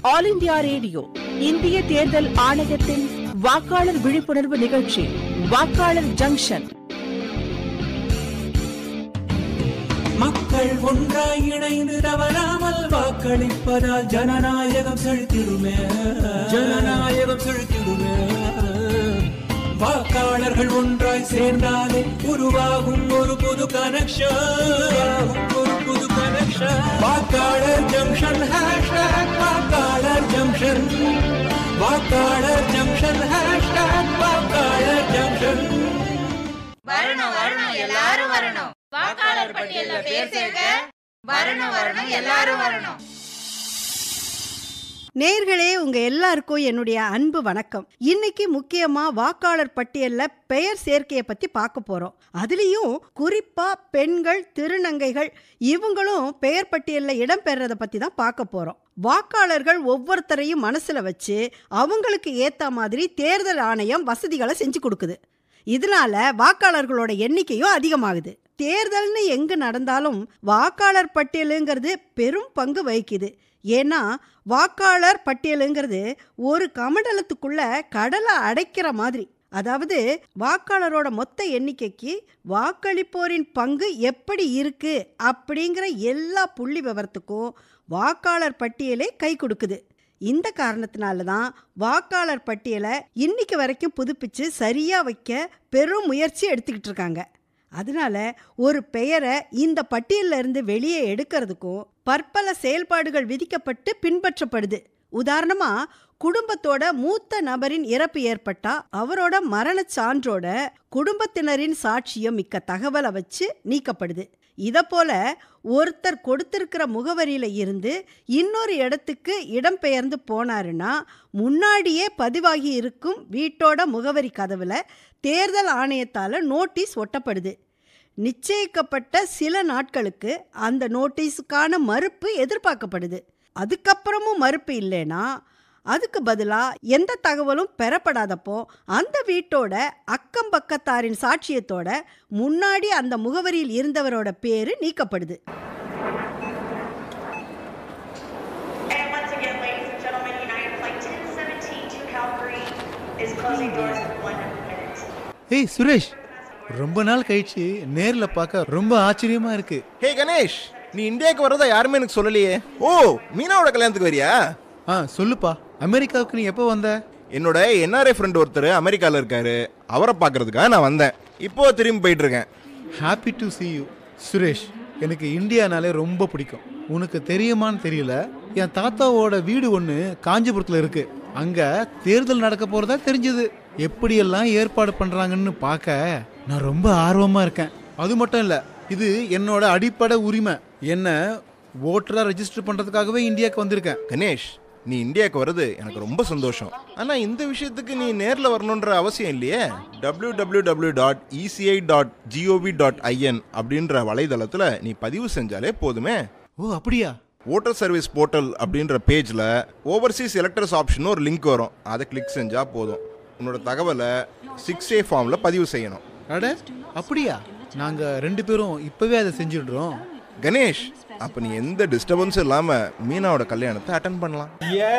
All India radio இந்திய தேர்தல் ஆணையத்தின் வாக்காளர் விழிப்புணர்வு நிகழ்ச்சி வாக்காளர் ஜங்ஷன் மக்கள் ஒன்றாய் இணைந்து தவறாமல் வாக்களிப்பதால் ஜனநாயகம் செழித்திடுமே ஜனநாயகம் செழித்திடுமே வாக்காளர்கள் ஒன்றாய் சேர்ந்தாலே உருவாகும் ஒரு புது கனெக்ஷன் ஒரு புது கனெக்ஷன் வாக்காளர் ஜங்ஷன் ஹேஷ்டாக் வாக்காளர் ஜங்ஷன் வாக்காளர் ஜங்ஷன் ஹேஷ்டாக் வாக்காளர் ஜங்ஷன் வரணும் வரணும் எல்லாரும் வரணும் வாக்காளர் பட்டியல்ல பேர் சேர்க்க வரணும் வரணும் எல்லாரும் வரணும் நேர்களே உங்க எல்லாருக்கும் என்னுடைய அன்பு வணக்கம் இன்னைக்கு முக்கியமா வாக்காளர் பட்டியல்ல பெயர் சேர்க்கையை பத்தி பார்க்க போறோம் அதுலயும் குறிப்பா பெண்கள் திருநங்கைகள் இவங்களும் பெயர் பட்டியல்ல இடம்பெறத பத்தி தான் பார்க்க போறோம் வாக்காளர்கள் ஒவ்வொருத்தரையும் மனசுல வச்சு அவங்களுக்கு ஏத்த மாதிரி தேர்தல் ஆணையம் வசதிகளை செஞ்சு கொடுக்குது இதனால வாக்காளர்களோட எண்ணிக்கையும் அதிகமாகுது தேர்தல்னு எங்க நடந்தாலும் வாக்காளர் பட்டியலுங்கிறது பெரும் பங்கு வகிக்குது ஏன்னா வாக்காளர் பட்டியலுங்கிறது ஒரு கமண்டலத்துக்குள்ள கடலை அடைக்கிற மாதிரி அதாவது வாக்காளரோட மொத்த எண்ணிக்கைக்கு வாக்களிப்போரின் பங்கு எப்படி இருக்கு அப்படிங்கிற எல்லா புள்ளி விவரத்துக்கும் வாக்காளர் பட்டியலே கை கொடுக்குது இந்த காரணத்தினால தான் வாக்காளர் பட்டியலை இன்னைக்கு வரைக்கும் புதுப்பிச்சு சரியா வைக்க பெரும் முயற்சி எடுத்துக்கிட்டு இருக்காங்க அதனால ஒரு பெயரை இந்த பட்டியல்ல இருந்து வெளியே எடுக்கிறதுக்கும் பற்பல செயல்பாடுகள் விதிக்கப்பட்டு பின்பற்றப்படுது உதாரணமா குடும்பத்தோட மூத்த நபரின் இறப்பு ஏற்பட்டா அவரோட மரண சான்றோட குடும்பத்தினரின் சாட்சியம் மிக்க தகவலை வச்சு நீக்கப்படுது இத போல ஒருத்தர் கொடுத்திருக்கிற முகவரியில இருந்து இன்னொரு இடத்துக்கு இடம்பெயர்ந்து போனாருன்னா முன்னாடியே பதிவாகி இருக்கும் வீட்டோட முகவரி கதவுல தேர்தல் ஆணையத்தால நோட்டீஸ் ஒட்டப்படுது நிச்சயிக்கப்பட்ட சில நாட்களுக்கு அந்த நோட்டீஸுக்கான மறுப்பு எதிர்பார்க்கப்படுது அதுக்கப்புறமும் மறுப்பு இல்லைன்னா அதுக்கு பதிலாக எந்த தகவலும் பெறப்படாதப்போ அந்த வீட்டோட அக்கம் பக்கத்தாரின் சாட்சியத்தோட முன்னாடி அந்த முகவரியில் இருந்தவரோட பேரு நீக்கப்படுது And once again, ladies and gentlemen, United Flight 1017 to Calgary is closing doors in one minute. ஏய் சுரேஷ் ரொம்ப நாள் கழிச்சு நேர்ல பார்க்க ரொம்ப ஆச்சரியமா இருக்கு ஹே கணேஷ் நீ இந்தியாவுக்கு வரதா யாருமே எனக்கு சொல்லலையே ஓ மீனாவோட கல்யாணத்துக்கு வரியா ஆ சொல்லுப்பா அமெரிக்காவுக்கு நீ எப்போ வந்த என்னோட என்ஆர்ஐ ஃப்ரெண்ட் ஒருத்தர் அமெரிக்கால இருக்காரு அவரை பார்க்கறதுக்காக நான் வந்தேன் இப்போ திரும்பி போயிட்டு இருக்கேன் happy to see you Suresh எனக்கு இந்தியானாலே ரொம்ப பிடிக்கும் உனக்கு தெரியுமான்னு தெரியல என் தாத்தாவோட வீடு ஒன்று காஞ்சிபுரத்தில் இருக்கு அங்க தேர்தல் நடக்க போறதா தெரிஞ்சது எப்படியெல்லாம் ஏற்பாடு பண்றாங்கன்னு பார்க்க நான் ரொம்ப ஆர்வமா இருக்கேன் அது மட்டும் இல்ல இது என்னோட அடிப்படை உரிமை என்ன ஓட்டரா ரெஜிஸ்டர் பண்றதுக்காகவே இந்தியாவுக்கு வந்திருக்கேன் கணேஷ் நீ இந்தியாவுக்கு வர்றது எனக்கு ரொம்ப சந்தோஷம் ஆனா இந்த விஷயத்துக்கு நீ நேர்ல வரணுன்ற அவசியம் இல்லையே W W W dot ECI dot GOV dot IN அப்படின்ற வலைதளத்துல நீ பதிவு செஞ்சாலே போதுமே ஓ அப்படியா ஓட்டர் சர்வீஸ் போர்ட்டல் அப்படின்ற பேஜில் ஓவர்சீஸ் எலக்டர்ஸ் ஆப்ஷன் ஒரு லிங்க் வரும் அதை கிளிக் செஞ்சால் போதும் உன்னோட தகவலை சிக்ஸ் ஏ ஃபார்மில் பதிவு செய்யணும் அட அப்படியா நாங்க ரெண்டு பேரும் இப்பவே அதை செஞ்சிடுறோம் கணேஷ் அப்போ நீ எந்த டிஸ்டர்பன்ஸும் இல்லாமல் மீனாவோட கல்யாணத்தை அட்டன் பண்ணலாம்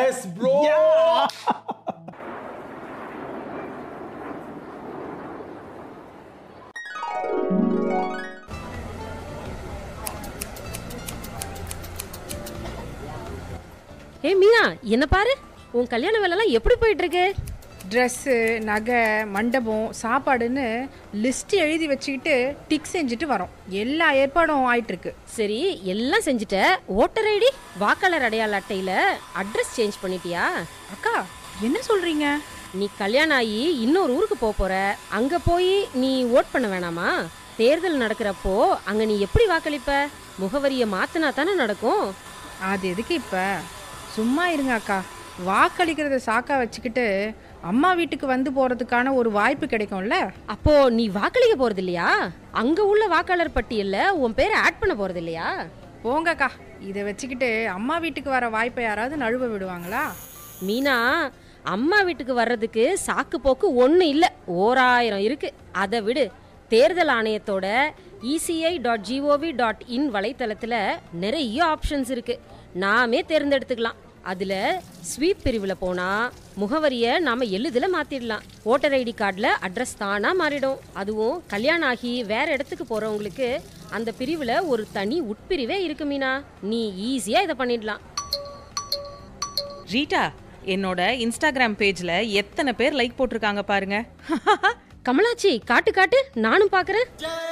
ஏ மீனா என்ன பாரு உன் கல்யாண வேலைலாம் எப்படி போயிட்டு இருக்கு ட்ரெஸ்ஸு நகை மண்டபம் சாப்பாடுன்னு லிஸ்ட் எழுதி வச்சுக்கிட்டு டிக் செஞ்சுட்டு வரோம் எல்லா ஏற்பாடும் ஆயிட்டு இருக்கு சரி எல்லாம் செஞ்சுட்ட ஓட்டர் ஐடி வாக்காளர் அடையாள அட்டையில அட்ரஸ் சேஞ்ச் பண்ணிட்டியா அக்கா என்ன சொல்றீங்க நீ கல்யாணம் ஆகி இன்னொரு ஊருக்கு போக போற அங்க போய் நீ ஓட் பண்ண வேணாமா தேர்தல் நடக்கிறப்போ அங்க நீ எப்படி வாக்களிப்ப முகவரியை மாத்தினா தானே நடக்கும் அது எதுக்கு இப்ப சும்மா இருங்க அக்கா வாக்களிக்கிறத சாக்கா வச்சுக்கிட்டு அம்மா வீட்டுக்கு வந்து போறதுக்கான ஒரு வாய்ப்பு கிடைக்கும்ல அப்போ நீ வாக்களிக்க போறது இல்லையா அங்க உள்ள வாக்காளர் பட்டியல்ல உன் பேரை ஆட் பண்ண போறது இல்லையா போங்கக்கா இதை வச்சுக்கிட்டு அம்மா வீட்டுக்கு வர வாய்ப்பை யாராவது நழுவ விடுவாங்களா மீனா அம்மா வீட்டுக்கு வர்றதுக்கு சாக்கு போக்கு ஒன்று இல்லை ஓராயிரம் இருக்கு அதை விடு தேர்தல் ஆணையத்தோட ECI dot GOV dot IN வலைத்தளத்தில் நிறைய ஆப்ஷன்ஸ் இருக்கு நாமே தேர்ந்தெடுத்துக்கலாம் அதுல ஸ்வீப் பிரிவுல போனா முகவரியை நாம எளிதில் மாத்திடலாம் ஓட்டர் ஐடி கார்டில் அட்ரஸ் தானா மாறிடும் அதுவும் கல்யாணம் ஆகி வேற இடத்துக்கு போறவங்களுக்கு அந்த பிரிவுல ஒரு தனி உட்பிரிவே இருக்கு மீனா நீ ஈஸியா இதை பண்ணிடலாம் ரீட்டா என்னோட இன்ஸ்டாகிராம் பேஜ்ல எத்தனை பேர் லைக் போட்டிருக்காங்க பாருங்க கமலாச்சி காட்டு காட்டு நானும் பாக்குறேன்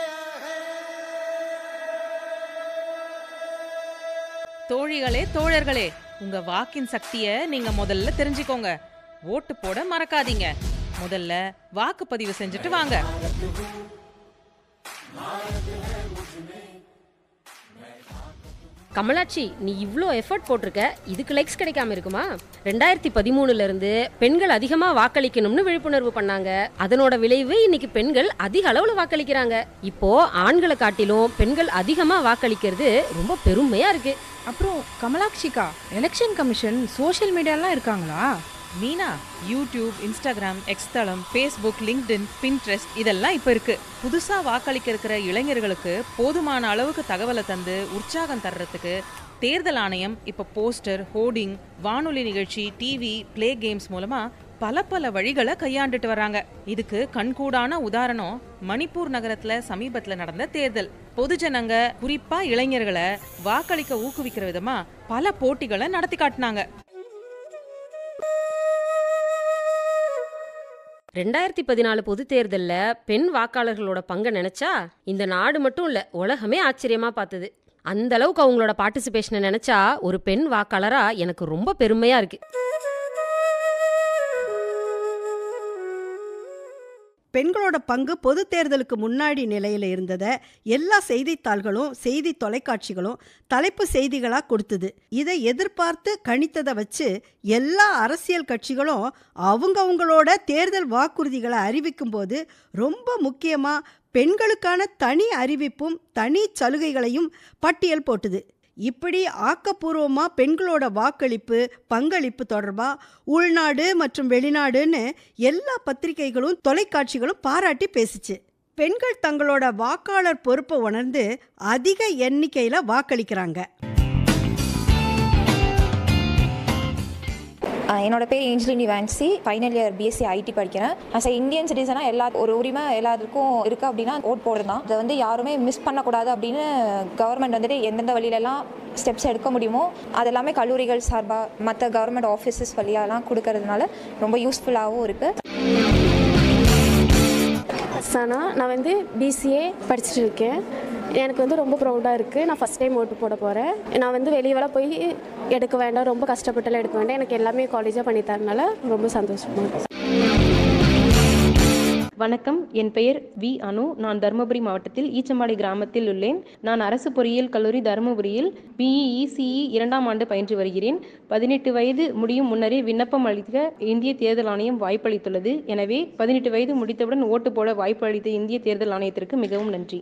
தோழிகளே தோழர்களே உங்க வாக்கின் சக்திய நீங்க முதல்ல தெரிஞ்சுக்கோங்க ஓட்டு போட மறக்காதீங்க முதல்ல வாக்குப்பதிவு செஞ்சுட்டு வாங்க கமலாட்சி நீ இவ்வளோ எஃபர்ட் போட்டிருக்க இதுக்கு லைக்ஸ் கிடைக்காம இருக்குமா ரெண்டாயிரத்தி பதிமூணுல இருந்து பெண்கள் அதிகமா வாக்களிக்கணும்னு விழிப்புணர்வு பண்ணாங்க அதனோட விளைவு இன்னைக்கு பெண்கள் அதிக அளவுல வாக்களிக்கிறாங்க இப்போ ஆண்களை காட்டிலும் பெண்கள் அதிகமா வாக்களிக்கிறது ரொம்ப பெருமையா இருக்கு அப்புறம் கமலாட்சிக்கா எலெக்ஷன் கமிஷன் சோஷியல் மீடியாலாம் இருக்காங்களா மீனா யூடியூப் இன்ஸ்டாகிராம் எக்ஸ் தளம் ஃபேஸ்புக் லிங்க்டின் பின்ட்ரெஸ்ட் இதெல்லாம் இப்போ இருக்கு புதுசா வாக்களிக்க இருக்கிற இளைஞர்களுக்கு போதுமான அளவுக்கு தகவலை தந்து உற்சாகம் தர்றதுக்கு தேர்தல் ஆணையம் இப்போ போஸ்டர் ஹோர்டிங் வானொலி நிகழ்ச்சி டிவி ப்ளே கேம்ஸ் மூலமா பல பல வழிகளை கையாண்டுட்டு வராங்க இதுக்கு கண்கூடான உதாரணம் மணிப்பூர் நகரத்துல சமீபத்துல நடந்த தேர்தல் பொதுஜனங்க குறிப்பா இளைஞர்களை வாக்களிக்க ஊக்குவிக்கிற விதமா பல போட்டிகளை நடத்தி காட்டினாங்க ரெண்டாயிரத்தி பதினாலு பொது தேர்தல்ல பெண் வாக்காளர்களோட பங்கை நினைச்சா இந்த நாடு மட்டும் இல்ல உலகமே ஆச்சரியமா பார்த்தது அந்த அளவுக்கு அவங்களோட பார்ட்டிசிபேஷனை நினைச்சா ஒரு பெண் வாக்காளரா எனக்கு ரொம்ப பெருமையா இருக்கு பெண்களோட பங்கு பொது தேர்தலுக்கு முன்னாடி நிலையில் இருந்ததை எல்லா செய்தித்தாள்களும் செய்தி தொலைக்காட்சிகளும் தலைப்பு செய்திகளாக கொடுத்தது இதை எதிர்பார்த்து கணித்ததை வச்சு எல்லா அரசியல் கட்சிகளும் அவங்கவுங்களோட தேர்தல் வாக்குறுதிகளை அறிவிக்கும் போது ரொம்ப முக்கியமாக பெண்களுக்கான தனி அறிவிப்பும் தனி சலுகைகளையும் பட்டியல் போட்டுது இப்படி ஆக்கப்பூர்வமாக பெண்களோட வாக்களிப்பு பங்களிப்பு தொடர்பாக உள்நாடு மற்றும் வெளிநாடுன்னு எல்லா பத்திரிகைகளும் தொலைக்காட்சிகளும் பாராட்டி பேசிச்சு பெண்கள் தங்களோட வாக்காளர் பொறுப்பை உணர்ந்து அதிக எண்ணிக்கையில் வாக்களிக்கிறாங்க என்னோட பேர் Angelini Vanchi final year BSc IT படிக்கிறேன் அஸ் இந்தியன் சிட்டிசனாக எல்லா ஒரு உரிமை எல்லாருக்கும் இருக்குது அப்படின்னா ஓட் போடுறது தான் அதை வந்து யாருமே மிஸ் பண்ணக்கூடாது அப்படின்னு கவர்மெண்ட் வந்துட்டு எந்தெந்த வழியிலலாம் ஸ்டெப்ஸ் எடுக்க முடியுமோ அது எல்லாமே கல்லூரிகள் சார்பாக மற்ற கவர்மெண்ட் ஆஃபீஸஸ் வழியாலாம் கொடுக்கறதுனால ரொம்ப யூஸ்ஃபுல்லாகவும் இருக்குது சனா நான் வந்து பிசிஏ படிச்சுட்டு இருக்கேன் எனக்கு வந்து ரொம்ப ப்ரௌடாக இருக்குது நான் ஃபஸ்ட் டைம் ஓட்டு போட போகிறேன் நான் வந்து வெளியெல்லாம் போய் எடுக்க வேண்டாம் ரொம்ப கஷ்டப்பட்டுலாம் எடுக்க வேண்டாம் எனக்கு எல்லாமே காலேஜாக பண்ணி தரனால ரொம்ப சந்தோஷமாக இருக்கு வணக்கம் என் பெயர் வி அனு நான் தருமபுரி மாவட்டத்தில் ஈச்சம்பாடி கிராமத்தில் உள்ளேன் நான் அரசு பொறியியல் கல்லூரி தருமபுரியில் பிஇ இசிஇ இரண்டாம் ஆண்டு பயின்று வருகிறேன் பதினெட்டு வயது முடியும் முன்னரே விண்ணப்பம் அளிக்க இந்திய தேர்தல் ஆணையம் வாய்ப்பளித்துள்ளது எனவே பதினெட்டு வயது முடித்தவுடன் ஓட்டு போட வாய்ப்பு அளித்த இந்திய தேர்தல் ஆணையத்திற்கு மிகவும் நன்றி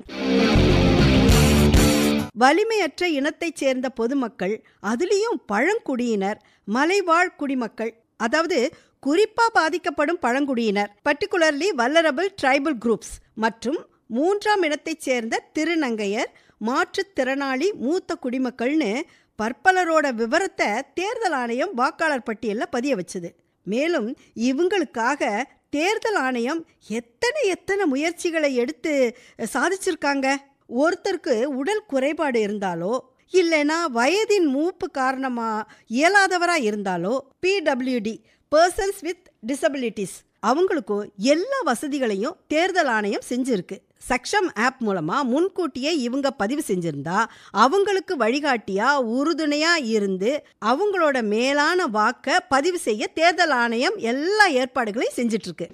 வலிமையற்ற இனத்தைச் சேர்ந்த பொதுமக்கள் அதுலேயும் பழங்குடியினர் மலைவாழ் குடிமக்கள் அதாவது குறிப்பா பாதிக்கப்படும் பழங்குடியினர் பர்டிகுலர்லி வல்லரபிள் ட்ரைபல் குரூப்ஸ் மற்றும் மூன்றாம் இனத்தைச் சேர்ந்த திருநங்கையர் மாற்றுத்திறனாளி மூத்த குடிமக்கள்னு பற்பலரோட விவரத்தை தேர்தல் ஆணையம் வாக்காளர் பட்டியலில் பதிய வச்சுது மேலும் இவங்களுக்காக தேர்தல் ஆணையம் எத்தனை எத்தனை முயற்சிகளை எடுத்து சாதிச்சிருக்காங்க ஒருத்தருக்கு உடல் குறைபாடு இருந்தாலோ இல்லைனா வயதின் மூப்பு காரணமா இயலாதவரா இருந்தாலோ பிடபிள்யூடி பர்சன்ஸ் வித் டிசபிலிட்டிஸ் அவங்களுக்கும் எல்லா வசதிகளையும் தேர்தல் ஆணையம் செஞ்சிருக்கு சக்ஷம் ஆப் மூலமா முன்கூட்டியே இவங்க பதிவு செஞ்சிருந்தா அவங்களுக்கு வழிகாட்டியா உறுதுணையா இருந்து அவங்களோட மேலான வாக்க பதிவு செய்ய தேர்தல் ஆணையம் எல்லா ஏற்பாடுகளையும் செஞ்சிட்டு இருக்கு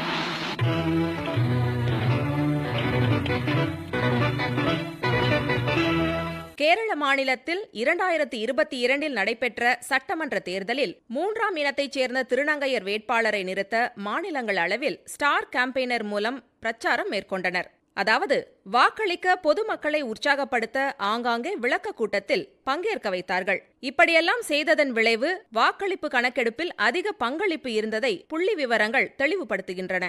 கேரள மாநிலத்தில் இரண்டாயிரத்தி இருபத்தி இரண்டில் நடைபெற்ற சட்டமன்ற தேர்தலில் மூன்றாம் இனத்தைச் சேர்ந்த திருநங்கையர் வேட்பாளரை நிறுத்த மாநிலங்கள் அளவில் ஸ்டார் கேம்பெயினர் மூலம் பிரச்சாரம் மேற்கொண்டனர் அதாவது வாக்களிக்க பொதுமக்களை உற்சாகப்படுத்த ஆங்காங்கே விளக்க கூட்டத்தில் பங்கேற்க வைத்தார்கள் இப்படியெல்லாம் செய்ததன் விளைவு வாக்களிப்பு கணக்கெடுப்பில் அதிக பங்களிப்பு இருந்ததை புள்ளி விவரங்கள் தெளிவுபடுத்துகின்றன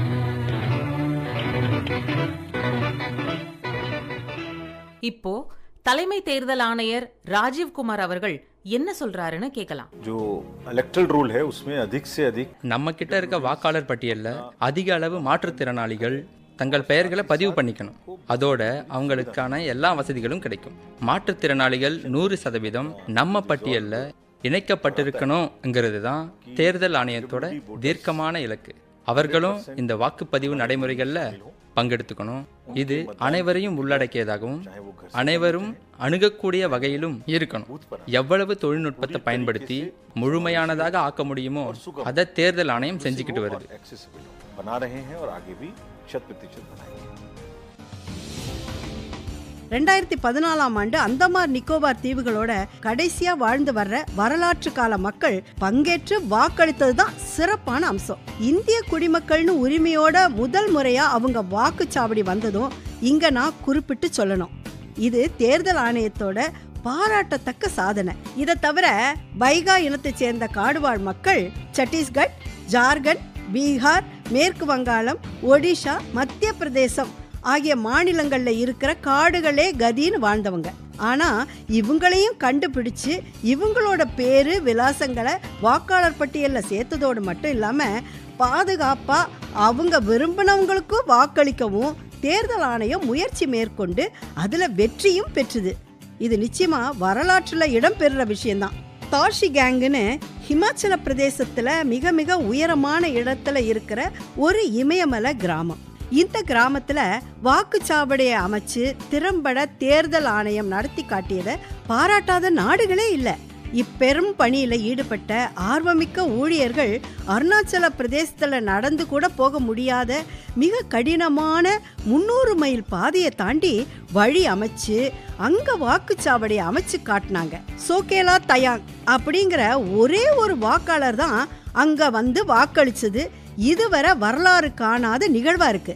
இப்போ தலைமை தேர்தல் ஆணையர் ராஜீவ்குமார் அவர்கள் என்ன சொல்றாருன்னு கேட்கலாம் जो इलेक्ट्रल रूल है उसमें अधिक से अधिक நம்ம கிட்ட இருக்க வாக்காளர் பட்டியலில் அதிக அளவு மாற்றுத்திறனாளிகள் தங்கள் பெயர்களை பதிவு பண்ணிக்கணும் அதோட அவங்களுக்கான எல்லா வசதிகளும் கிடைக்கும் மாற்றுத்திறனாளிகள் நூறு சதவீதம் நம்ம பட்டியலில் இணைக்கப்பட்டிருக்கணுங்கிறது தான் தேர்தல் ஆணையத்தோட தீர்க்கமான இலக்கு அவர்களும் இந்த வாக்குப்பதிவு நடைமுறைகளில் பங்கெடுத்துக்கணும் இது அனைவரையும் உள்ளடக்கியதாகவும் அனைவரும் அணுகக்கூடிய வகையிலும் இருக்கணும் எவ்வளவு தொழில்நுட்பத்தை பயன்படுத்தி முழுமையானதாக ஆக்க முடியுமோ அதை தேர்தல் ஆணையம் செஞ்சுக்கிட்டு வருது accessible बना रहे हैं और आगे भी शत प्रतिशत बनाएंगे ரெண்டாயிரத்தி பதினாலாம் ஆண்டு அந்தமான் நிக்கோபார் தீவுகளோட கடைசியா வாழ்ந்து வர்ற வரலாற்று கால மக்கள் பங்கேற்று வாக்களித்தது தான் சிறப்பான அம்சம் இந்திய குடிமக்கள்னு உரிமையோட முதல் முறையா அவங்க வாக்குச்சாவடி வந்ததும் இங்க நான் குறிப்பிட்டு சொல்லணும் இது தேர்தல் ஆணையத்தோட பாராட்டத்தக்க சாதனை இதை தவிர பைகா இனத்தைச் சேர்ந்த காடுவாழ் மக்கள் சத்தீஸ்கட் ஜார்க்கண்ட் பீகார் மேற்கு வங்காளம் ஒடிஷா மத்திய பிரதேசம் ஆகிய மாநிலங்கள்ல இருக்கிற காடுகளே கதின்னு வாழ்ந்தவங்க ஆனா இவங்களையும் கண்டுபிடிச்சு இவங்களோட பேரு விலாசங்களை வாக்காளர் பட்டியலில் சேர்த்ததோடு மட்டும் இல்லாம பாதுகாப்பா அவங்க விரும்பினவங்களுக்கும் வாக்களிக்கவும் தேர்தல் ஆணையம் முயற்சி மேற்கொண்டு அதுல வெற்றியும் பெற்றுது இது நிச்சயமா வரலாற்றுல இடம்பெறுற விஷயம்தான் தாஷி கேங்குன்னு ஹிமாச்சல பிரதேசத்துல மிக மிக உயரமான இடத்துல இருக்கிற ஒரு இமயமலை கிராமம் இந்த கிராமத்துல வாக்குச்சாவடியை அமைச்சு திறம்பட தேர்தல் ஆணையம் நடத்தி காட்டியதை பாராட்டாத நாடுகளே இல்லை இப்பெரும் பணியில ஈடுபட்ட ஆர்வமிக்க ஊழியர்கள் அருணாச்சல பிரதேசத்துல நடந்து கூட போக முடியாத மிக கடினமான முன்னூறு மைல் பாதையை தாண்டி வழி அமைச்சு அங்க வாக்குச்சாவடியை அமைச்சு காட்டினாங்க சோகேலா தயாங் அப்படிங்கிற ஒரே ஒரு வாக்காளர் தான் அங்க வந்து வாக்களிச்சது இதுவரை வரலாறு காணாத நிகழ்வா இருக்கு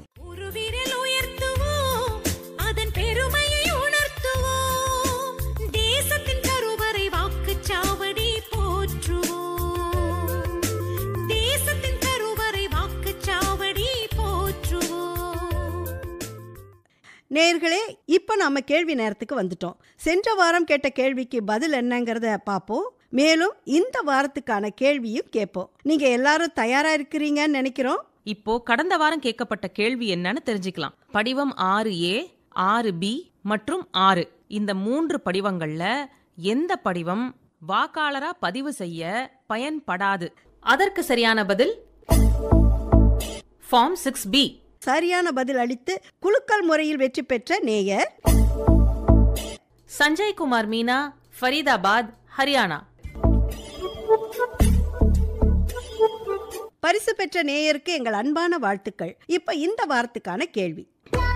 அதன் பெருமையை உணர்த்துவோம் தேசத்தின் கருவறை வாக்குச்சாவடி போற்றுவோம் தேசத்தின் கருவறை வாக்குச்சாவடி போற்றுவோம் நேர்களே இப்போ நாம கேள்வி நேரத்துக்கு வந்துட்டோம் சென்ற வாரம் கேட்ட கேள்விக்கு பதில் என்னங்கிறத பார்ப்போம் மேலும் இந்த வாரத்துக்கான கேள்வியும் கேட்போம் நீங்க எல்லாரும் தயாரா இருக்கிறீங்கன்னு நினைக்கிறோம் இப்போ கடந்த வாரம் கேட்கப்பட்ட கேள்வி என்னன்னு தெரிஞ்சுக்கலாம் படிவம் ஆறு ஏ ஆறு பி மற்றும் ஆறு இந்த மூன்று படிவங்கள்ல எந்த படிவம் வாக்காளரா பதிவு செய்ய பயன்படாது அதற்கு சரியான பதில் ஃபார்ம் சிக்ஸ் பி சரியான பதில் அளித்து குலுக்கல் முறையில் வெற்றி பெற்ற நேயர் சஞ்சய் குமார் மீனா ஃபரீதாபாத் ஹரியானா பரிசு பெற்ற நேயருக்கு எங்கள் அன்பான வாழ்த்துக்கள் இப்ப இந்த வாரத்துக்கான கேள்வி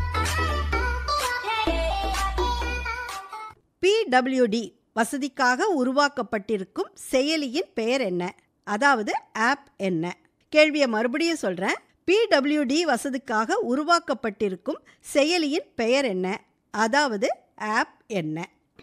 பிடபிள்யூடி வசதிக்காக உருவாக்கப்பட்டிருக்கும் செயலியின் பெயர் என்ன அதாவது ஆப் என்ன கேள்வியை மறுபடியும் சொல்றேன் பிடபிள்யூடி வசதிக்காக உருவாக்கப்பட்டிருக்கும் செயலியின் பெயர் என்ன அதாவது ஆப் என்ன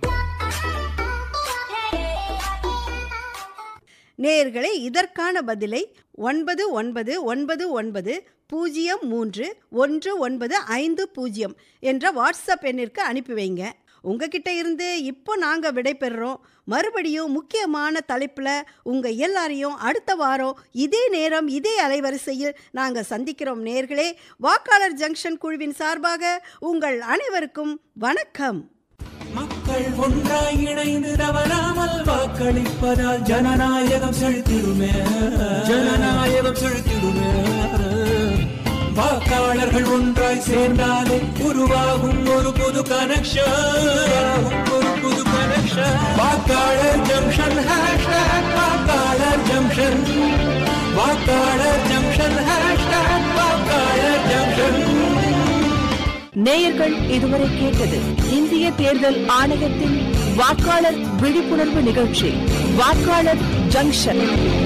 நேயர்களே இதற்கான பதிலை ஒன்பது ஒன்பது ஒன்பது ஒன்பது பூஜ்ஜியம் மூன்று ஒன்று ஒன்பது ஐந்து பூஜ்ஜியம் என்ற வாட்ஸ்அப் எண்ணிற்கு அனுப்பி வைங்க உங்ககிட்ட இருந்து இப்போ நாங்கள் விடைபெறுறோம் மறுபடியும் முக்கியமான தலைப்பில் உங்கள் எல்லாரையும் அடுத்த வாரம் இதே நேரம் இதே அலைவரிசையில் நாங்கள் சந்திக்கிறோம் நேர்களே வாக்காளர் ஜங்ஷன் குழுவின் சார்பாக உங்கள் அனைவருக்கும் வணக்கம் மக்கள் ஒன்றாய் இணைந்து தவறாமல் வாக்களிப்பதால் ஜனநாயகம் செழித்திடுமே ஜனநாயகம் செழித்திடுமே வாக்காளர்கள் ஒன்றாய் சேர்ந்தாலே உருவாகும் ஒரு புது கனெக்ஷன் ஒரு புது கனெக்ஷன் வாக்காளர் ஜங்ஷன் ஹேஷ்டாக் வாக்காளர் ஜங்ஷன் வாக்காளர் ஜங்ஷன் ஹேஷ்டாக் வாக்காளர் ஜங்ஷன் நேயர்கள் இதுவரை கேட்டது இந்திய தேர்தல் ஆணையத்தின் வாக்காளர் விழிப்புணர்வு நிகழ்ச்சி வாக்காளர் ஜங்ஷன்